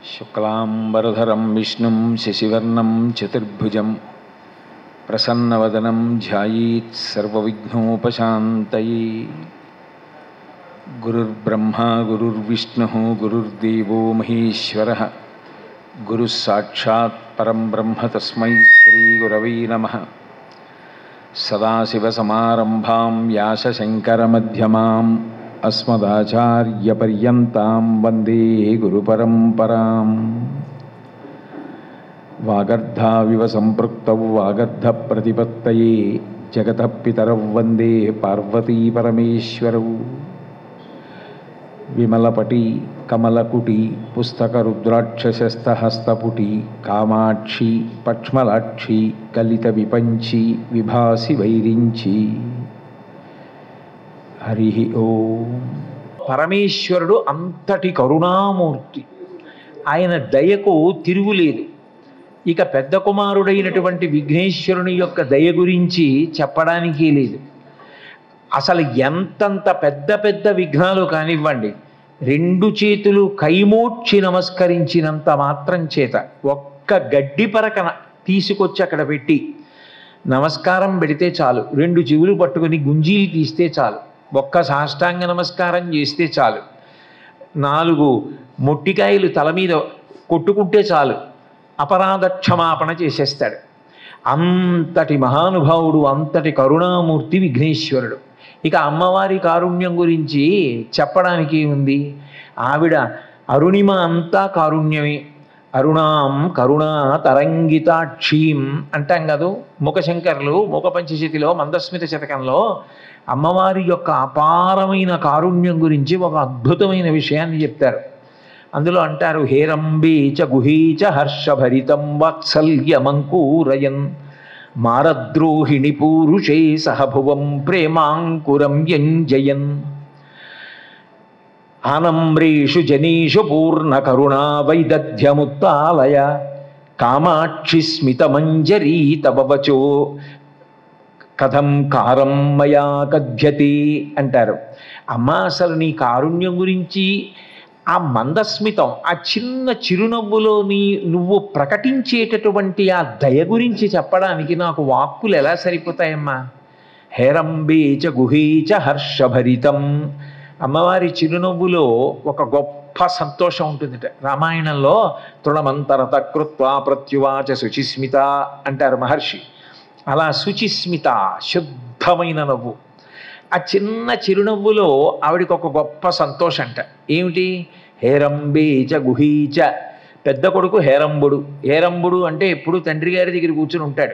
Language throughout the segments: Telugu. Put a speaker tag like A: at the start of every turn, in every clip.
A: శుక్లాంబరధరం విష్ణుం శశివర్ణం చతుర్భుజం ప్రసన్నవదనం ధ్యాయీత్ సర్వవిఘ్నోపశాంతయే గురుర్బ్రహ్మా గురుర్విష్ణుः గురుర్దేవో మహేశ్వరः గురుः సాక్షాత్ పరం బ్రహ్మ తస్మై శ్రీగురవై నమः సదాశివసమారంభాం వ్యాసశంకరమధ్యమాం అస్మదాచార్యపర్యంతాం వందే గురుపరంపరాం వాగర్ధావివ సంపృక్తౌ వాగర్ధప్రతిపత్తయే జగతః పితరౌ వందే పార్వతీపరమేశ్వరౌ విమలపటి కమలకుటి పుస్తకరుద్రాక్షశస్తహస్తపుటి కామాక్షి పక్ష్మలాక్షి కలిత విపంచి విభాసి వైరించి హరి ఓం
B: పరమేశ్వరుడు అంతటి కరుణామూర్తి ఆయన దయకు తిరుగులేదు ఇక పెద్ద కుమారుడైనటువంటి విఘ్నేశ్వరుని యొక్క దయ గురించి చెప్పడానికి లేదు అసలు ఎంతంత పెద్ద పెద్ద విఘ్నాలు కానివ్వండి రెండు చేతులు కైమోడ్చి నమస్కరించినంత మాత్రం చేత ఒక్క గడ్డి పరకన తీసుకొచ్చి అక్కడ పెట్టి నమస్కారం పెడితే చాలు రెండు చెవులు పట్టుకొని గుంజీలు తీస్తే చాలు ఒక్క సాష్టాంగ నమస్కారం చేస్తే చాలు నాలుగు మొట్టికాయలు తల మీద కొట్టుకుంటే చాలు అపరాధ క్షమాపణ చేసేస్తాడు అంతటి మహానుభావుడు అంతటి కరుణామూర్తి విఘ్నేశ్వరుడు ఇక అమ్మవారి కారుణ్యం గురించి చెప్పడానికి ఉంది ఆవిడ అరుణిమ అంతా కారుణ్యమే అరుణాం కరుణా తరంగితాక్షీం అంటాం కదూ ముఖశంకర్లు ముఖ పంచశతిలో మందస్మిత శతకంలో అమ్మవారి యొక్క అపారమైన కారుణ్యం గురించి ఒక అద్భుతమైన విషయాన్ని చెప్తారు అందులో అంటారు హేరంబీచ గుహీచ హర్షభరితం వాత్సల్యమంకూరయన్ మారద్రోహిణి పూరుషే సహభువం ప్రేమాంకురం యంజయన్ ఆనమ్రేషు జనీషు పూర్ణకరుణా వైదధ్యముత్తాలయ కామాక్షి స్మితమంజరీ తవ వచో కథం కారం మయా కథ్యతే అంటారు అమ్మ అసలు నీ కారుణ్యం గురించి ఆ మందస్మితం ఆ చిన్న చిరునవ్వులో నీ నువ్వు ప్రకటించేటటువంటి ఆ దయ గురించి చెప్పడానికి నాకు వాక్కులు ఎలా సరిపోతాయమ్మా హేరంబేచ గుహీచ హర్షభరితం అమ్మవారి చిరునవ్వులో ఒక గొప్ప సంతోషం ఉంటుందిట రామాయణంలో తృణమంతరత కృత్వా ప్రత్యువాచ శుచిస్మిత అంటారు మహర్షి అలా శుచిస్మిత శుద్ధమైన నవ్వు ఆ చిన్న చిరునవ్వులో ఆవిడికి ఒక గొప్ప సంతోషం అంట ఏమిటి హేరంబేచ గుహీచ పెద్ద కొడుకు హేరంబుడు హేరంబుడు అంటే ఎప్పుడు తండ్రి గారి దగ్గర కూర్చుని ఉంటాడు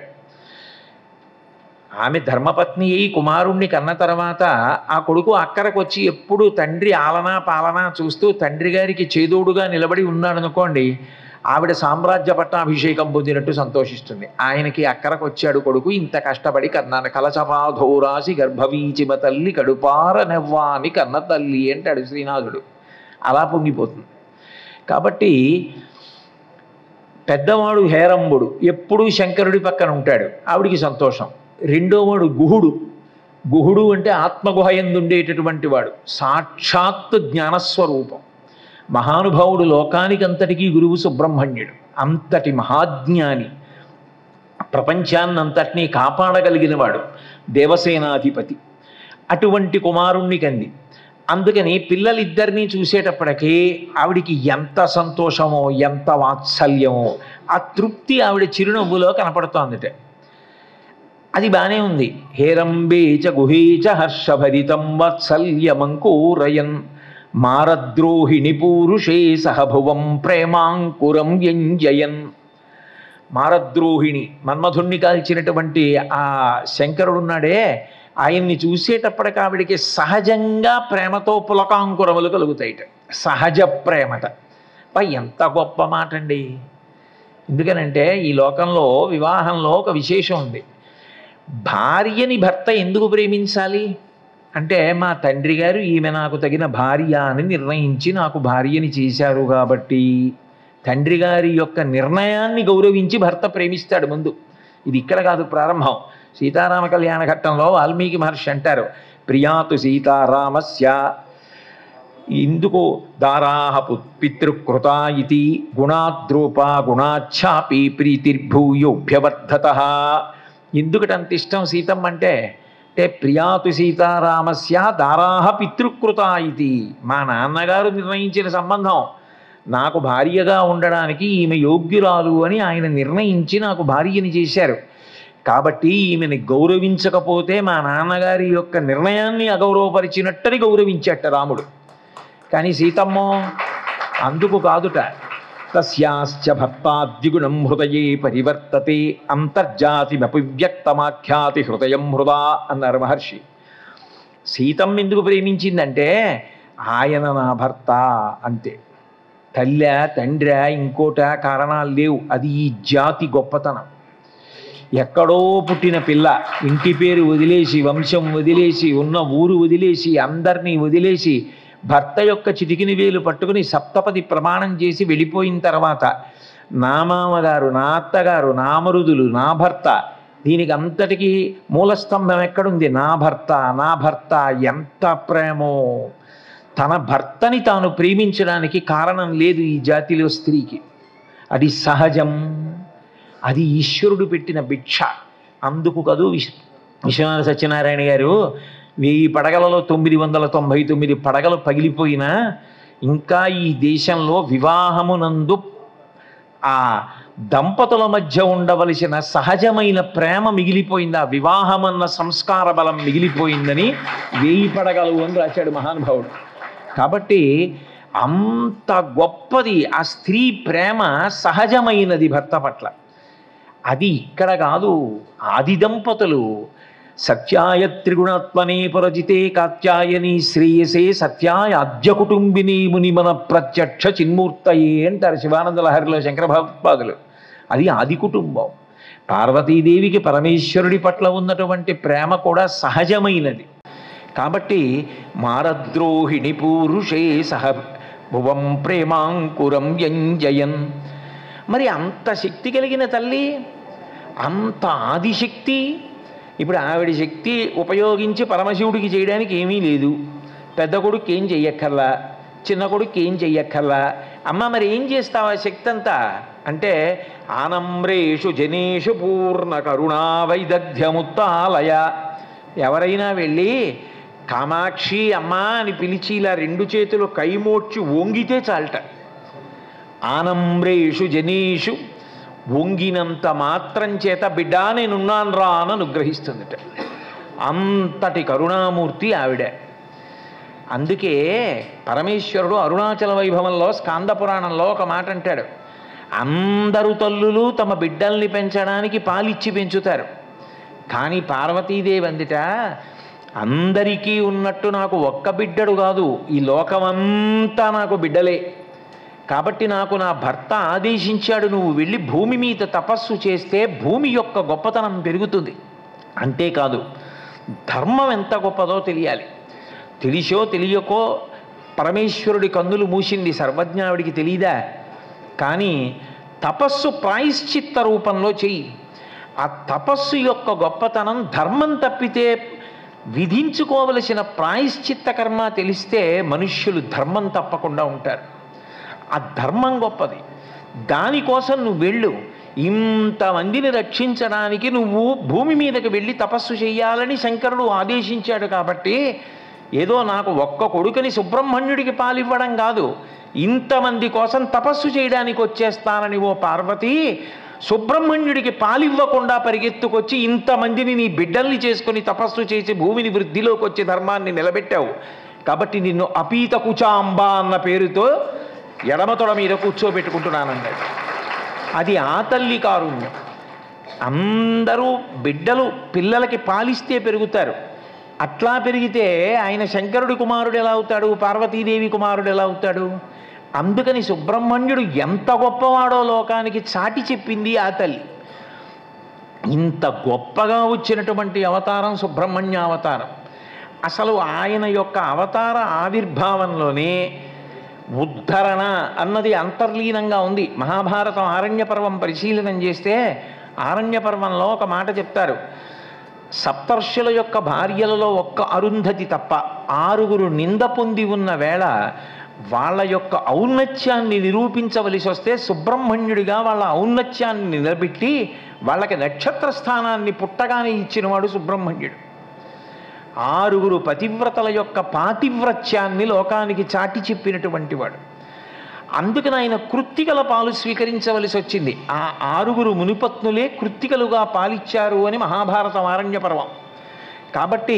B: ఆమె ధర్మపత్ని అయి కుమారుణ్ణి కన్న తర్వాత ఆ కొడుకు అక్కరకు వచ్చి ఎప్పుడు తండ్రి ఆలనా పాలనా చూస్తూ తండ్రి గారికి చేదోడుగా నిలబడి ఉన్నాడు అనుకోండి ఆవిడ సామ్రాజ్య పట్టాభిషేకం పొందినట్టు సంతోషిస్తుంది ఆయనకి అక్కరకు వచ్చాడు కొడుకు ఇంత కష్టపడి కన్నాను కలచపాధోరాసి గర్భవీచిమ తల్లి కడుపార నెవ్వాని కన్న తల్లి అంటాడు శ్రీనాథుడు అలా పొంగిపోతుంది కాబట్టి పెద్దవాడు హేరంబుడు ఎప్పుడూ శంకరుడి పక్కన ఉంటాడు ఆవిడికి సంతోషం రెండోవాడు గుహుడు గుహుడు అంటే ఆత్మగుహ ఉండేటటువంటి వాడు సాక్షాత్ జ్ఞానస్వరూపం మహానుభావుడు లోకానికంతటికీ గురువు సుబ్రహ్మణ్యుడు అంతటి మహాజ్ఞాని ప్రపంచాన్నంతటినీ కాపాడగలిగిన వాడు దేవసేనాధిపతి అటువంటి కుమారుణ్ణి కంది అందుకని పిల్లలిద్దరినీ చూసేటప్పటికీ ఆవిడికి ఎంత సంతోషమో ఎంత వాత్సల్యమో ఆ తృప్తి ఆవిడ చిరునవ్వులో కనపడుతోందిట అది బాగానే ఉంది హేరంబేచ గుహేచ హర్షభరితం వాత్సల్యమంకూరయన్ మారద్రోహిణి పూరుషే సహభువం ప్రేమాంకురం వ్యంజయన్ మారద్రోహిణి మన్మధుణ్ణి కాల్చినటువంటి ఆ శంకరుడున్నాడే ఆయన్ని చూసేటప్పటికి ఆవిడికి సహజంగా ప్రేమతో పులకాంకురములు కలుగుతాయిట సహజ ప్రేమట పై ఎంత గొప్ప మాట అండి ఎందుకనంటే ఈ లోకంలో వివాహంలో ఒక విశేషం ఉంది భార్యని భర్త ఎందుకు ప్రేమించాలి అంటే మా తండ్రి గారు ఈమె నాకు తగిన భార్య అని నిర్ణయించి నాకు భార్యని చేశారు కాబట్టి తండ్రి గారి యొక్క నిర్ణయాన్ని గౌరవించి భర్త ప్రేమిస్తాడు ముందు ఇది ఇక్కడ కాదు ప్రారంభం సీతారామ కళ్యాణ ఘట్టంలో వాల్మీకి మహర్షి అంటారు ప్రియాతు సీతారామస్య ఇందుకు దారాహ పు- పితృకృత ఇది గుణాద్రూప గుణాఛాపి ప్రీతిర్భూయోభ్యవర్ధత ఎందుకటి అంత ఇష్టం సీతమ్మ అంటే అంటే ప్రియాతు సీతారామస్య దారాహ పితృకృత ఇది మా నాన్నగారు నిర్ణయించిన సంబంధం నాకు భార్యగా ఉండడానికి ఈమె యోగ్యురాలు అని ఆయన నిర్ణయించి నాకు భార్యని చేశారు కాబట్టి ఈమెని గౌరవించకపోతే మా నాన్నగారి యొక్క నిర్ణయాన్ని అగౌరవపరిచినట్టని గౌరవించట రాముడు కానీ సీతమ్మో అందుకు కాదుట తస్యాశ్చ భర్తాద్విగుణం హృదయే పరివర్తతే అంతర్జాతిమపి వ్యక్తమాఖ్యాతి హృదయం హృదా అన్నారు మహర్షి సీతమ్మ ఎందుకు ప్రేమించిందంటే ఆయన నా భర్త అంతే తల్లి తండ్రి ఇంకోట కారణాలు లేవు అది ఈ జాతి గొప్పతనం ఎక్కడో పుట్టిన పిల్ల ఇంటి పేరు వదిలేసి వంశం వదిలేసి ఉన్న ఊరు వదిలేసి అందరినీ వదిలేసి భర్త యొక్క చిటికిని వేలు పట్టుకుని సప్తపది ప్రమాణం చేసి వెళ్ళిపోయిన తర్వాత నా మామగారు నా అత్తగారు నా మరుదులు నా భర్త దీనికి అంతటికీ మూలస్తంభం ఎక్కడుంది నా భర్త నా భర్త ఎంత ప్రేమో తన భర్తని తాను ప్రేమించడానికి కారణం లేదు ఈ జాతిలో స్త్రీకి అది సహజం అది ఈశ్వరుడు పెట్టిన భిక్ష అందుకు కదూ విశ్ విశ్వనాథ సత్యనారాయణ గారు వెయ్యి పడగలలో తొమ్మిది వందల తొంభై తొమ్మిది పడగలు పగిలిపోయినా ఇంకా ఈ దేశంలో వివాహమునందు ఆ దంపతుల మధ్య ఉండవలసిన సహజమైన ప్రేమ మిగిలిపోయింది ఆ వివాహమన్న సంస్కార బలం మిగిలిపోయిందని వేయి పడగలు అని రాశాడు మహానుభావుడు కాబట్టి అంత గొప్పది ఆ స్త్రీ ప్రేమ సహజమైనది భర్త పట్ల అది ఇక్కడ కాదు ఆది దంపతులు సత్యాయ త్రిగుణాత్మనే పురజితే కాత్యాయని శ్రేయసే సత్యాయ అద్య కుటుంబిని మునిమన ప్రత్యక్ష చిన్మూర్తయే అంటారు శివానంద లహరిలో శంకర భగవత్పాదులు అది ఆది కుటుంబం పార్వతీదేవికి పరమేశ్వరుడి పట్ల ఉన్నటువంటి ప్రేమ కూడా సహజమైనది కాబట్టి మారద్రోహిణి పూరుషే సహ భువం ప్రేమాంకురం వ్యంజయన్ మరి అంత శక్తి కలిగిన తల్లి అంత ఆదిశక్తి ఇప్పుడు ఆవిడ శక్తి ఉపయోగించి పరమశివుడికి చేయడానికి ఏమీ లేదు పెద్ద కొడుకు ఏం చెయ్యక్కర్లా చిన్న కొడుకు ఏం చెయ్యక్కర్లా అమ్మ మరి ఏం చేస్తావు ఆ శక్తి అంతా అంటే ఆనమ్రేషు జనేషు పూర్ణ కరుణా వైదగ్ధ్యముత్తాలయ ఎవరైనా వెళ్ళి కామాక్షి అమ్మా అని పిలిచి ఇలా రెండు చేతులు కైమోడ్చి వంగితే చాలట ఆనమ్రేషు జనీషు వంగినంత మాత్రం చేత బిడ్డ నేనున్నాను రా అని అనుగ్రహిస్తుందిట అంతటి కరుణామూర్తి ఆవిడ అందుకే పరమేశ్వరుడు అరుణాచల వైభవంలో స్కాంద పురాణంలో ఒక మాట అంటాడు అందరు తల్లులు తమ బిడ్డల్ని పెంచడానికి పాలిచ్చి పెంచుతారు కానీ పార్వతీదేవి అందిట అందరికీ ఉన్నట్టు నాకు ఒక్క బిడ్డడు కాదు ఈ లోకమంతా నాకు బిడ్డలే కాబట్టి నాకు నా భర్త ఆదేశించాడు నువ్వు వెళ్ళి భూమి మీద తపస్సు చేస్తే భూమి యొక్క గొప్పతనం పెరుగుతుంది అంతేకాదు ధర్మం ఎంత గొప్పదో తెలియాలి తెలిసో తెలియకో పరమేశ్వరుడి కన్నులు మూసింది సర్వజ్ఞావిడికి తెలియదా కానీ తపస్సు ప్రాయశ్చిత్త రూపంలో చెయ్యి ఆ తపస్సు యొక్క గొప్పతనం ధర్మం తప్పితే విధించుకోవలసిన ప్రాయశ్చిత్త కర్మ తెలిస్తే మనుష్యులు ధర్మం తప్పకుండా ఉంటారు ఆ ధర్మం గొప్పది దానికోసం నువ్వు వెళ్ళు ఇంతమందిని రక్షించడానికి నువ్వు భూమి మీదకి వెళ్ళి తపస్సు చేయాలని శంకరుడు ఆదేశించాడు కాబట్టి ఏదో నాకు ఒక్క కొడుకుని సుబ్రహ్మణ్యుడికి పాలివ్వడం కాదు ఇంతమంది కోసం తపస్సు చేయడానికి వచ్చేస్తానని ఓ పార్వతి సుబ్రహ్మణ్యుడికి పాలివ్వకుండా పరిగెత్తుకొచ్చి ఇంతమందిని నీ బిడ్డల్ని చేసుకొని తపస్సు చేసి భూమిని వృద్ధిలోకి వచ్చి ధర్మాన్ని నిలబెట్టావు కాబట్టి నిన్ను అపీత కుచాంబ అన్న పేరుతో ఎడమతొడ మీద కూర్చోబెట్టుకుంటున్నానన్నాడు అది ఆ తల్లి కారుణ్యం అందరూ బిడ్డలు పిల్లలకి పాలిస్తే పెరుగుతారు అట్లా పెరిగితే ఆయన శంకరుడి కుమారుడు ఎలా అవుతాడు పార్వతీదేవి కుమారుడు ఎలా అవుతాడు అందుకని సుబ్రహ్మణ్యుడు ఎంత గొప్పవాడో లోకానికి చాటి చెప్పింది ఆ తల్లి ఇంత గొప్పగా వచ్చినటువంటి అవతారం సుబ్రహ్మణ్య అవతారం అసలు ఆయన యొక్క అవతార ఆవిర్భావంలోనే ఉద్ధరణ అన్నది అంతర్లీనంగా ఉంది మహాభారతం ఆరణ్య పర్వం పరిశీలనం చేస్తే ఆరణ్య పర్వంలో ఒక మాట చెప్తారు సప్తర్షుల యొక్క భార్యలలో ఒక్క అరుంధతి తప్ప ఆరుగురు నింద పొంది ఉన్న వేళ వాళ్ళ యొక్క ఔన్నత్యాన్ని నిరూపించవలసి వస్తే సుబ్రహ్మణ్యుడిగా వాళ్ళ ఔన్నత్యాన్ని నిలబెట్టి వాళ్ళకి నక్షత్ర స్థానాన్ని పుట్టగానే ఇచ్చినవాడు సుబ్రహ్మణ్యుడు ఆరుగురు పతివ్రతల యొక్క పాతివ్రత్యాన్ని లోకానికి చాటి చెప్పినటువంటి వాడు అందుకని ఆయన కృత్తికల పాలు స్వీకరించవలసి వచ్చింది ఆ ఆరుగురు మునిపత్నులే కృత్తికలుగా పాలిచ్చారు అని మహాభారతం ఆరణ్య పర్వం కాబట్టి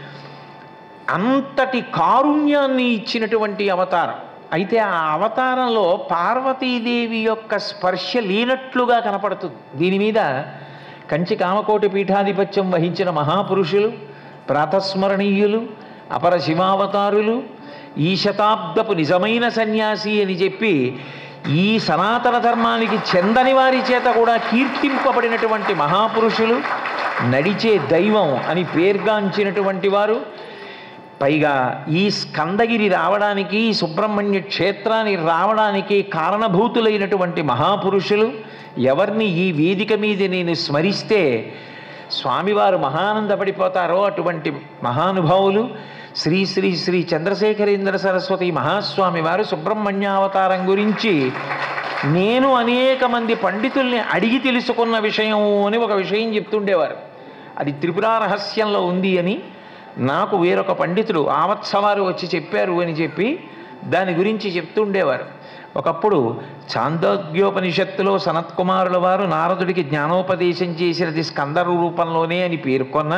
B: అంతటి కారుణ్యాన్ని ఇచ్చినటువంటి అవతారం అయితే ఆ అవతారంలో పార్వతీదేవి యొక్క స్పర్శ లేనట్లుగా కనపడుతుంది దీని మీద కంచి కామకోటి పీఠాధిపత్యం వహించిన మహాపురుషులు ప్రాతస్మరణీయులు అపర శివావతారులు ఈ శతాబ్దపు నిజమైన సన్యాసి అని చెప్పి ఈ సనాతన ధర్మానికి చెందని వారి చేత కూడా కీర్తింపబడినటువంటి మహాపురుషులు నడిచే దైవం అని పేర్గాంచినటువంటి వారు పైగా ఈ స్కందగిరి రావడానికి ఈ సుబ్రహ్మణ్య క్షేత్రానికి రావడానికి కారణభూతులైనటువంటి మహాపురుషులు ఎవరిని ఈ వేదిక మీద నేను స్మరిస్తే స్వామివారు మహానందపడిపోతారో అటువంటి మహానుభావులు శ్రీ శ్రీ శ్రీ చంద్రశేఖరేంద్ర సరస్వతి మహాస్వామి వారు సుబ్రహ్మణ్యావతారం గురించి నేను అనేక మంది పండితుల్ని అడిగి తెలుసుకున్న విషయం అని ఒక విషయం చెప్తుండేవారు అది త్రిపుర రహస్యంలో ఉంది అని నాకు వేరొక పండితుడు ఆవత్సవారు వచ్చి చెప్పారు అని చెప్పి దాని గురించి చెప్తుండేవారు ఒకప్పుడు చాందోగ్యోపనిషత్తులో సనత్కుమారుల వారు నారదుడికి జ్ఞానోపదేశం చేసినది స్కందరు రూపంలోనే అని పేర్కొన్న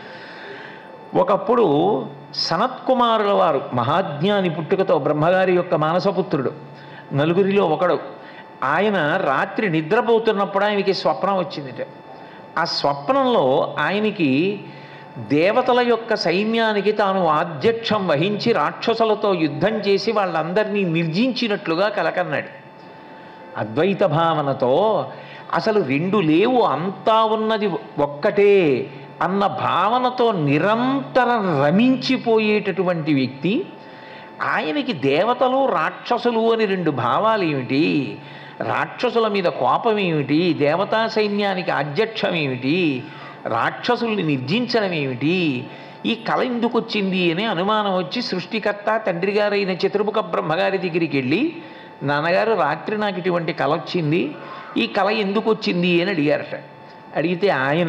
B: ఒకప్పుడు సనత్కుమారుల వారు మహాజ్ఞాని పుట్టుకతో బ్రహ్మగారి యొక్క మానసపుత్రుడు నలుగురిలో ఒకడు ఆయన రాత్రి నిద్రపోతున్నప్పుడు ఆయనకి స్వప్నం వచ్చిందిట ఆ స్వప్నంలో ఆయనకి దేవతల యొక్క సైన్యానికి తాను ఆధ్యక్షం వహించి రాక్షసులతో యుద్ధం చేసి వాళ్ళందరినీ నిర్జించినట్లుగా కలకన్నాడు అద్వైత భావనతో అసలు రెండు లేవు అంతా ఉన్నది ఒక్కటే అన్న భావనతో నిరంతరం రమించిపోయేటటువంటి వ్యక్తి ఆయనకి దేవతలు రాక్షసులు అని రెండు భావాలు ఏమిటి రాక్షసుల మీద కోపం ఏమిటి దేవతా సైన్యానికి అధ్యక్షం ఏమిటి రాక్షసుల్ని నిర్జించడం ఏమిటి ఈ కళ ఎందుకు వచ్చింది అని అనుమానం వచ్చి సృష్టికర్త తండ్రి గారైన చతుర్ముఖ బ్రహ్మగారి దగ్గరికి వెళ్ళి నాన్నగారు రాత్రి నాకు ఇటువంటి కళ వచ్చింది ఈ కళ ఎందుకు వచ్చింది అని అడిగారట అడిగితే ఆయన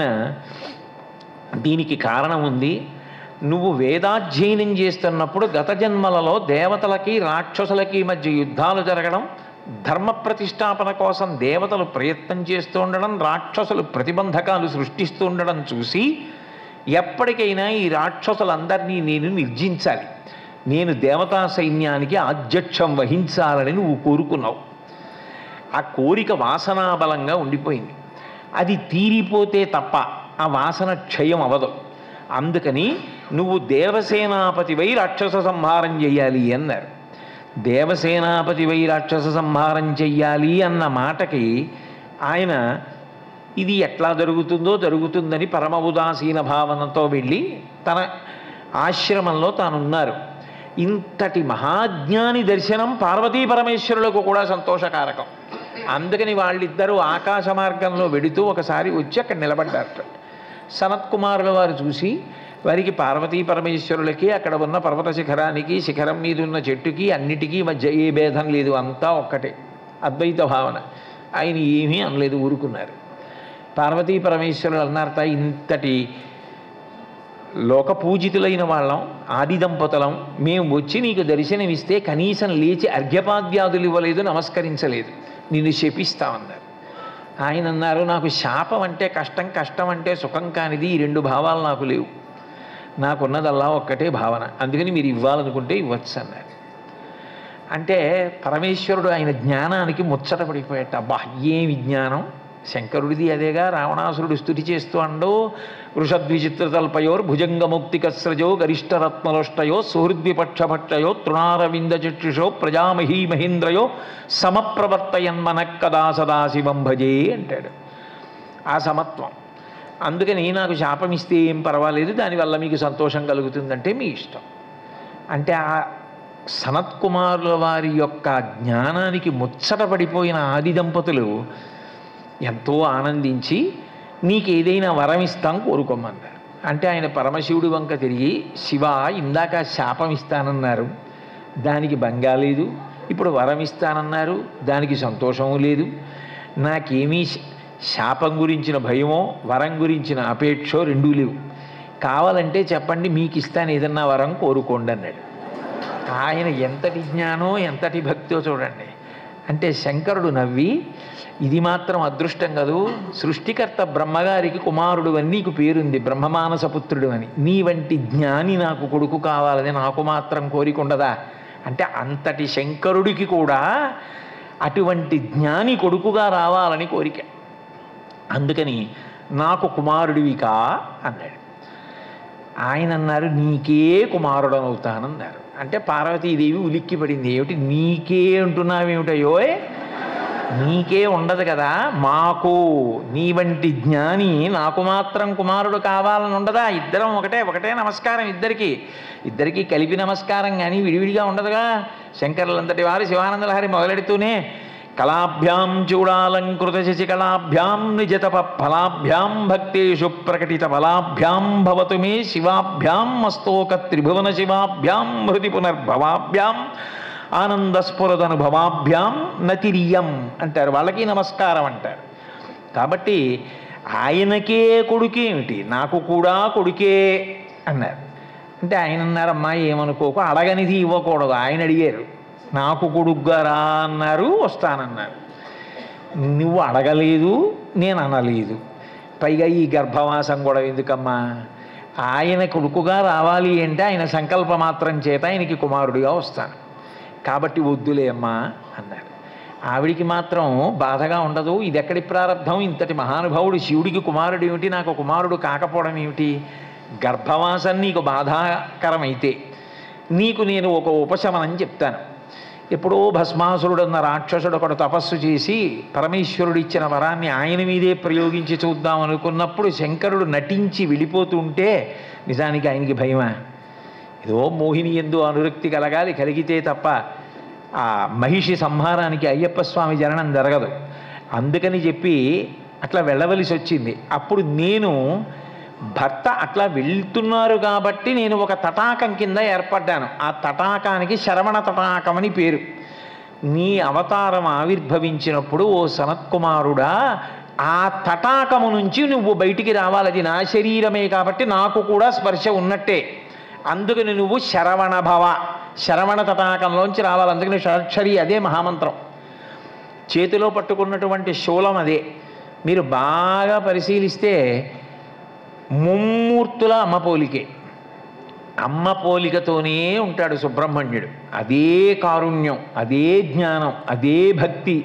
B: దీనికి కారణం ఉంది నువ్వు వేదాధ్యయనం చేస్తున్నప్పుడు గత జన్మలలో దేవతలకి రాక్షసులకి మధ్య యుద్ధాలు జరగడం ధర్మ ప్రతిష్టాపన కోసం దేవతలు ప్రయత్నం చేస్తూ ఉండడం రాక్షసులు ప్రతిబంధకాలు సృష్టిస్తూ ఉండడం చూసి ఎప్పటికైనా ఈ రాక్షసులందరినీ నేను నిర్జించాలి నేను దేవతా సైన్యానికి ఆధ్యక్షం వహించాలని నువ్వు కోరుకున్నావు ఆ కోరిక వాసనాబలంగా ఉండిపోయింది అది తీరిపోతే తప్ప ఆ వాసన క్షయం అవదు అందుకని నువ్వు దేవసేనాపతివై రాక్షస సంహారం చెయ్యాలి అన్నారు దేవసేనాపతివై రాక్షస సంహారం చెయ్యాలి అన్న మాటకి ఆయన ఇది ఎట్లా జరుగుతుందో జరుగుతుందని పరమ ఉదాసీన భావనతో వెళ్ళి తన ఆశ్రమంలో తానున్నారు ఇంతటి మహాజ్ఞాని దర్శనం పార్వతీ పరమేశ్వరులకు కూడా సంతోషకారకం అందుకని వాళ్ళిద్దరూ ఆకాశ మార్గంలో వెడుతూ ఒకసారి వచ్చి అక్కడ నిలబడ్డారట సనత్ కుమారుల వారు చూసి వారికి పార్వతీ పరమేశ్వరులకి అక్కడ ఉన్న పర్వత శిఖరానికి శిఖరం మీద ఉన్న చెట్టుకి అన్నిటికీ మధ్య ఏ భేదం లేదు అంతా ఒక్కటే అద్వైత భావన ఆయన ఏమీ అనలేదు ఊరుకున్నారు పార్వతీ పరమేశ్వరులు అన్నారట ఇంతటి లోకపూజితులైన వాళ్ళం ఆది దంపతులం మేము వచ్చి నీకు దర్శనమిస్తే కనీసం లేచి అర్ఘ్యపాద్యాదులు ఇవ్వలేదు నమస్కరించలేదు నిన్ను శపిస్తామన్నారు ఆయన అన్నారు నాకు శాపం అంటే కష్టం కష్టం అంటే సుఖం కానిది ఈ రెండు భావాలు నాకు లేవు నాకున్నదల్లా ఒక్కటే భావన అందుకని మీరు ఇవ్వాలనుకుంటే ఇవ్వచ్చు అన్నారు అంటే పరమేశ్వరుడు ఆయన జ్ఞానానికి ముచ్చట పడిపోయేట అబ్బా ఏం విజ్ఞానం శంకరుడిది అదేగా రావణాసురుడు స్థుతి చేస్తూ అండో వృషద్విచిత్రతల్పయోర్ భుజంగముక్తికస్రజో గరిష్టరత్నలోష్టయో సుహృద్విపక్షభక్షయో తృణారవింద చక్షుషో ప్రజామహీ మహీంద్రయో సమప్రవర్తయన్మన కదా సదాశివం భజే అంటాడు ఆ సమత్వం అందుకని నాకు శాపం ఇస్తే ఏం పర్వాలేదు దానివల్ల మీకు సంతోషం కలుగుతుందంటే మీ ఇష్టం అంటే ఆ సనత్ కుమారుల వారి యొక్క జ్ఞానానికి ముచ్చట పడిపోయిన ఆది దంపతులు ఎంతో ఆనందించి నీకు ఏదైనా వరం ఇస్తాం కోరుకోమన్నారు అంటే ఆయన పరమశివుడి వంక తిరిగి శివ ఇందాక శాపం ఇస్తానన్నారు దానికి బంగా లేదు ఇప్పుడు వరం ఇస్తానన్నారు దానికి సంతోషము లేదు నాకేమీ శ- శాపం గురించిన భయమో వరం గురించిన అపేక్షో రెండూ లేవు కావాలంటే చెప్పండి మీకు ఇస్తాను ఏదన్నా వరం కోరుకోండి అన్నాడు ఆయన ఎంతటి జ్ఞానో ఎంతటి భక్తో చూడండి అంటే శంకరుడు నవ్వి ఇది మాత్రం అదృష్టం కదూ సృష్టికర్త బ్రహ్మగారికి కుమారుడు అని నీకు పేరుంది బ్రహ్మమానస పుత్రుడు అని నీ వంటి జ్ఞాని నాకు కొడుకు కావాలని నాకు మాత్రం కోరిక ఉండదా అంటే అంతటి శంకరుడికి కూడా అటువంటి జ్ఞాని కొడుకుగా రావాలని కోరిక అందుకని నాకు కుమారుడివికా అన్నాడు ఆయన అన్నారు నీకే కుమారుడనవుతానన్నారు అంటే పార్వతీదేవి ఉలిక్కి పడింది ఏమిటి నీకే అంటున్నావేమిటయ్యో నీకే ఉండదు కదా మాకు నీ వంటి జ్ఞాని నాకు మాత్రం కుమారుడు కావాలని ఉండదా ఇద్దరం ఒకటే ఒకటే నమస్కారం ఇద్దరికి ఇద్దరికి కలిపి నమస్కారం కానీ విడివిడిగా ఉండదుగా శంకరులంతటి వారు శివానందలహరి మొదలెడుతూనే కళాభ్యాం చూడాలంకృత శశికళాభ్యాం నిజతప ఫలాభ్యాం భక్తేషు ప్రకటిత ఫలాభ్యాం భవతు మే శివాభ్యాం మస్తోక త్రిభువన శివాభ్యాం హృది పునర్భవాభ్యాం ఆనందస్ఫురదనుభవాభ్యాం నతిరియం అంటారు వాళ్ళకి నమస్కారం అంటారు కాబట్టి ఆయనకే కొడుకేమిటి నాకు కూడా కొడుకే అన్నారు అంటే ఆయన అన్నారమ్మా ఏమనుకోకు అడగనిది ఇవ్వకూడదు ఆయన అడిగారు నాకు కొడుగ్గా రా అన్నారు వస్తానన్నారు నువ్వు అడగలేదు నేను అనలేదు పైగా ఈ గర్భవాసం కూడా ఎందుకమ్మా ఆయన కొడుకుగా రావాలి అంటే ఆయన సంకల్ప మాత్రం చేత ఆయనకి కుమారుడిగా వస్తాను కాబట్టి వద్దులే అమ్మా అన్నారు ఆవిడికి మాత్రం బాధగా ఉండదు ఇది ఎక్కడి ప్రారంభం ఇంతటి మహానుభావుడు శివుడికి కుమారుడు ఏమిటి నాకు కుమారుడు కాకపోవడం ఏమిటి గర్భవాసం నీకు బాధాకరమైతే నీకు నేను ఒక ఉపశమనం చెప్తాను ఎప్పుడో భస్మాసురుడు అన్న రాక్షసుడు ఒకడు తపస్సు చేసి పరమేశ్వరుడు ఇచ్చిన వరాన్ని ఆయన మీదే ప్రయోగించి చూద్దాం అనుకున్నప్పుడు శంకరుడు నటించి వెళ్ళిపోతుంటే నిజానికి ఆయనకి భయమా ఏదో మోహిని ఎందు అనురక్తి కలగాలి కలిగితే తప్ప ఆ మహిషి సంహారానికి అయ్యప్ప స్వామి జననం జరగదు అందుకని చెప్పి అట్లా వెళ్ళవలసి వచ్చింది అప్పుడు నేను భర్త అట్లా వెళ్తున్నారు కాబట్టి నేను ఒక తటాకం కింద ఏర్పడ్డాను ఆ తటాకానికి శరవణ తటాకం అని పేరు నీ అవతారం ఆవిర్భవించినప్పుడు ఓ సనత్కుమారుడా ఆ తటాకము నుంచి నువ్వు బయటికి రావాలి అది నా శరీరమే కాబట్టి నాకు కూడా స్పర్శ ఉన్నట్టే అందుకని నువ్వు శరవణ భవ శరవణ తటాకంలోంచి రావాలి అందుకని షక్షరి అదే మహామంత్రం చేతిలో పట్టుకున్నటువంటి శూలం అదే మీరు బాగా పరిశీలిస్తే ముమ్మూర్తుల అమ్మ పోలికే అమ్మ పోలికతోనే ఉంటాడు సుబ్రహ్మణ్యుడు అదే కారుణ్యం అదే జ్ఞానం అదే భక్తి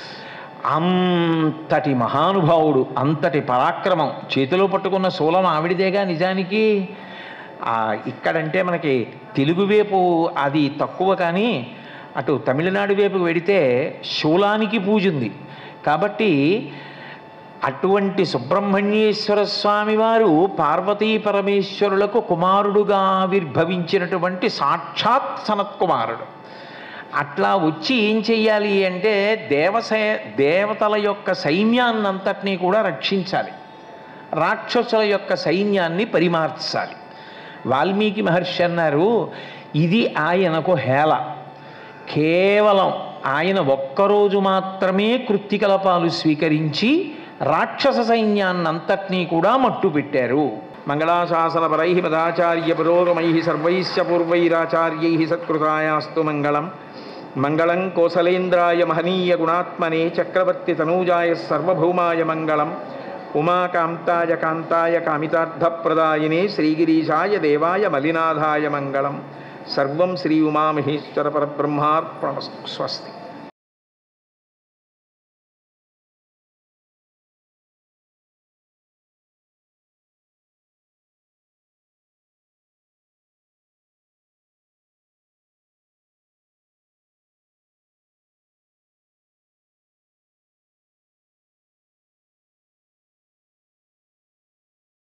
B: అంతటి మహానుభావుడు అంతటి పరాక్రమం చేతిలో పట్టుకున్న శూలం ఆవిడిదేగా నిజానికి ఆ, ఇక్కడంటే మనకి తెలుగు వైపు అది తక్కువ కానీ అటు తమిళనాడు వైపుకి వెడితే శూలానికి పూజ ఉంది కాబట్టి అటువంటి సుబ్రహ్మణ్యేశ్వర స్వామి వారు పార్వతీ పరమేశ్వరులకు కుమారుడుగా ఆవిర్భవించినటువంటి సాక్షాత్ సనత్కుమారుడు అట్లా వచ్చి ఏం చెయ్యాలి అంటే దేవసే దేవతల యొక్క సైన్యాన్నంతటినీ కూడా రక్షించాలి రాక్షసుల యొక్క సైన్యాన్ని పరిమార్చాలి వాల్మీకి మహర్షి అన్నారు ఇది ఆయనకు హేళ కేవలం ఆయన ఒక్కరోజు మాత్రమే కృత్తికలపాలు స్వీకరించి రాక్షస సైన్యాన్నంతటినీ కూడా మట్టు పెట్టారు మంగళాశాసన పరై మదాచార్య పురోగమై సర్వైశ్చ పూర్వైరాచార్యై సత్కృతాయాస్తు మంగళం మంగళం కోసలేంద్రాయ మహనీయ గుణాత్మనే చక్రవర్తి తనూజాయ సర్వభౌమాయ మంగళం ఉమాకాంతాయ కాంతాయ కామితార్థప్రదాయినే శ్రీగిరీశాయ దేవాయ మలినాథాయ మంగళం సర్వం శ్రీ ఉమామహేశ్వర పరబ్రహ్మార్పణ స్వస్తి